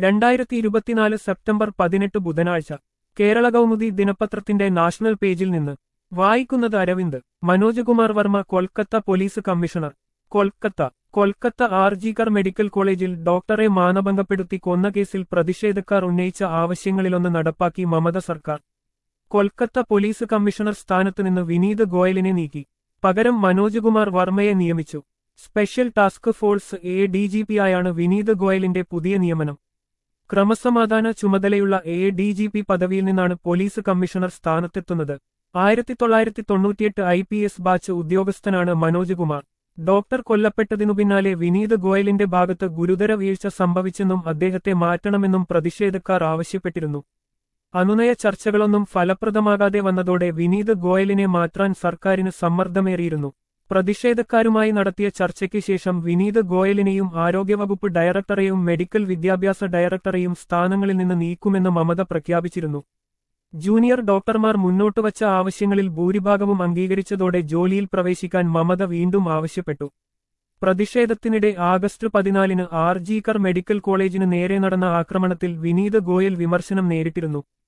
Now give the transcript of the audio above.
രണ്ടായിരത്തി ഇരുപത്തിനാല് സെപ്റ്റംബർ പതിനെട്ട് ബുധനാഴ്ച കേരള കൗമുദി ദിനപത്രത്തിന്റെ നാഷണൽ പേജിൽ നിന്ന് വായിക്കുന്നത് Aravind Manoj Kumar Varma Kolkata police commissioner Kolkata Kolkata R G Kar medical കോളേജിൽ ഡോക്ടറെ മാനഭംഗപ്പെടുത്തി കൊന്ന കേസിൽ പ്രതിഷേധക്കാർ ഉന്നയിച്ച ആവശ്യങ്ങളിലൊന്ന് നടപ്പാക്കി മമത സർക്കാർ കൊൽക്കത്ത പോലീസ് കമ്മീഷണർ സ്ഥാനത്ത് നിന്ന് വിനീത് ഗോയലിനെ നീക്കി പകരം മനോജ് കുമാർ വർമ്മയെ നിയമിച്ചു special task force A D G P ആയാണ് വിനീത് ഗോയലിന്റെ പുതിയ നിയമനം ക്രമസമാധാന ചുമതലയുള്ള എ ഡി ജി പി പദവിയിൽ നിന്നാണ് പോലീസ് കമ്മീഷണർ സ്ഥാനത്തെത്തുന്നത് ആയിരത്തി തൊള്ളായിരത്തി തൊണ്ണൂറ്റിയെട്ട് ഐ പി എസ് ബാച്ച് ഉദ്യോഗസ്ഥനാണ് മനോജ് കുമാർ ഡോക്ടർ കൊല്ലപ്പെട്ടതിനു പിന്നാലെ വിനീത് ഗോയലിന്റെ ഭാഗത്ത് ഗുരുതര വീഴ്ച സംഭവിച്ചെന്നും അദ്ദേഹത്തെ മാറ്റണമെന്നും പ്രതിഷേധക്കാർ ആവശ്യപ്പെട്ടിരുന്നു അനുനയ ചർച്ചകളൊന്നും ഫലപ്രദമാകാതെ വന്നതോടെ വിനീത് ഗോയലിനെ മാറ്റാൻ സർക്കാരിന് സമ്മർദ്ദമേറിയിരുന്നു പ്രതിഷേധക്കാരുമായി നടത്തിയ ചർച്ചയ്ക്ക് ശേഷം വിനീത് ഗോയലിനെയും ആരോഗ്യവകുപ്പ് ഡയറക്ടറെയും മെഡിക്കൽ വിദ്യാഭ്യാസ ഡയറക്ടറെയും സ്ഥാനങ്ങളിൽ നിന്ന് നീക്കുമെന്ന് മമത പ്രഖ്യാപിച്ചിരുന്നു ജൂനിയർ ഡോക്ടർമാർ മുന്നോട്ടുവച്ച ആവശ്യങ്ങളിൽ ഭൂരിഭാഗവും അംഗീകരിച്ചതോടെ ജോലിയിൽ പ്രവേശിക്കാൻ മമത വീണ്ടും ആവശ്യപ്പെട്ടു പ്രതിഷേധത്തിനിടെ ആഗസ്റ്റ് പതിനാലിന് ആർജികർ മെഡിക്കൽ കോളേജിന് നേരെ നടന്ന ആക്രമണത്തിൽ വിനീത് ഗോയൽ വിമർശനം നേരിട്ടിരുന്നു